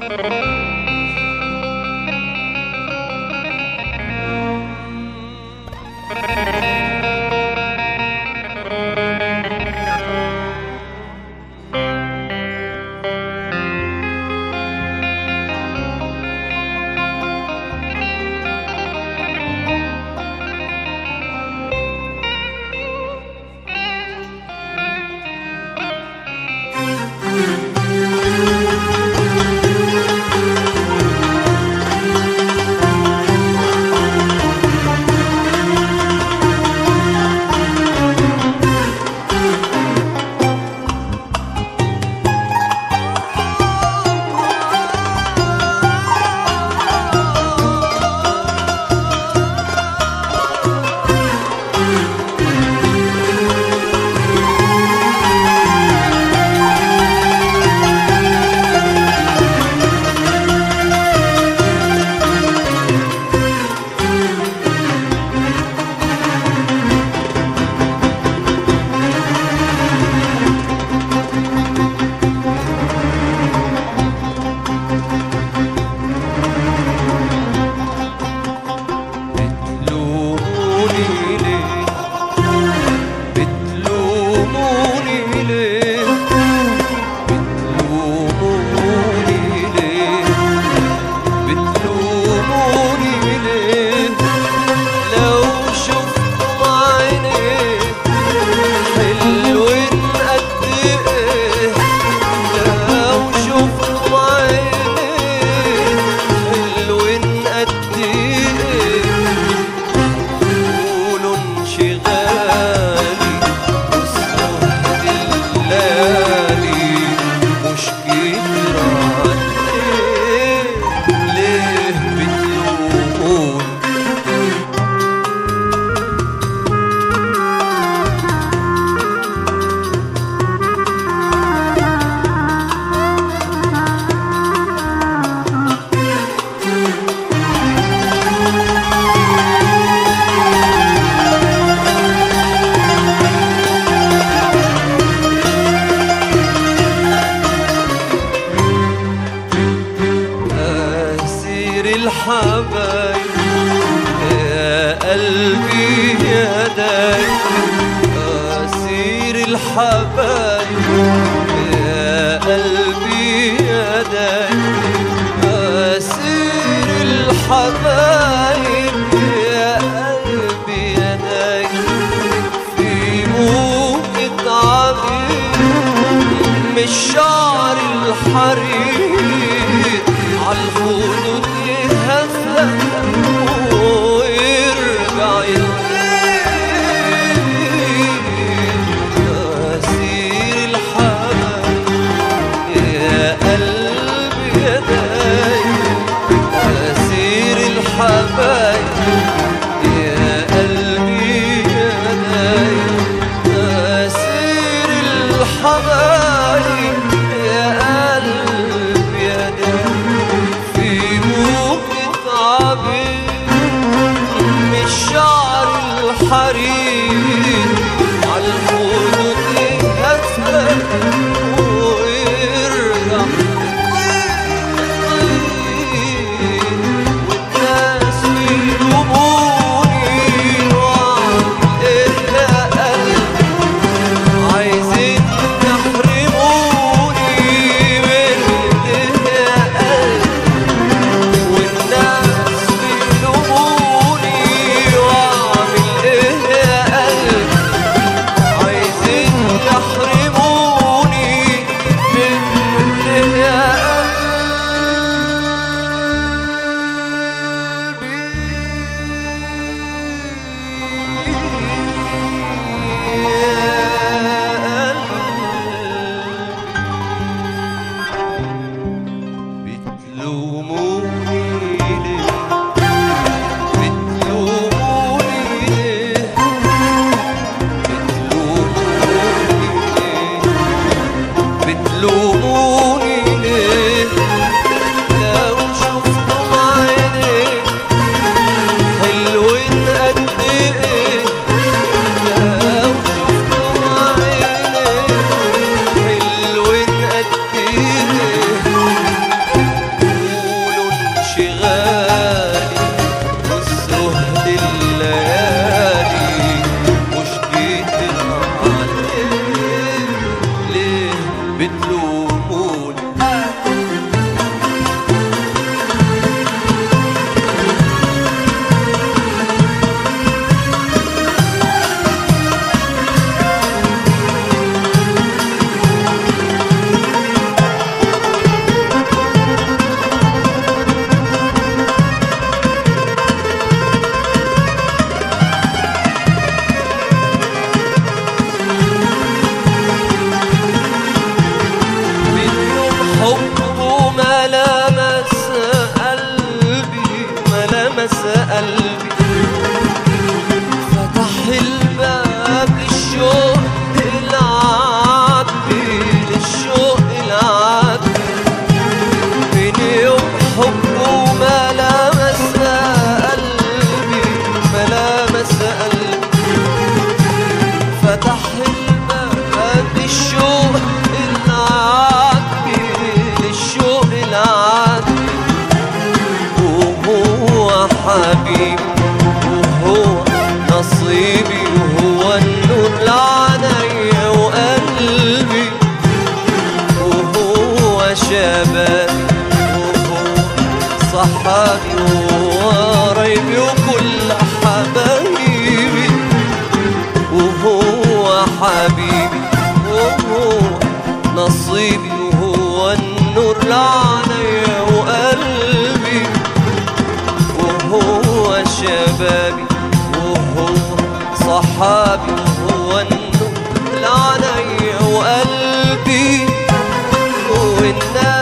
بتلوموني ليه بتلوموني ليه بتلوموني ليه بتلوموني ليه لو شفتم عيني حلوين قد ايه لو شفتم عيني حلوين قد ايه قولوا انشغالي والسهد الليالي مش كتير عليه ليه بتلوموني أسير الحبايب يا قلبي يا داي أسير الحبايب يا قلبي يا داي أسير الحبايب يا قلبي يا داي في موجة عبيد من الشعر الحرير عالخدود يهفى ويرجع يطير أسير الحبايب يا قلبي يا دايب أسير الحبايب يا قلبي يا دايب أسير الحبايب يا قلبي يا دايب في موجة عبيد من الشعر الحرير عالخدود يهفى ويرجع والناس يلوموني وعن إيه يا قلبي عايزين يحرموني من إيه يا قلبي والناس بيلوموني واعمل ايه حبيبي وهو نصيبي وهو النور لعنيا وقلبي وهو شبابي وهو صحابي وقرايبي وكل حبايبي وهو حبيبي وهو نصيبي وهو النور لعنيا وقلبي وهو شبابي وهو صحابي وهو النور لعنيا وقلبي والناس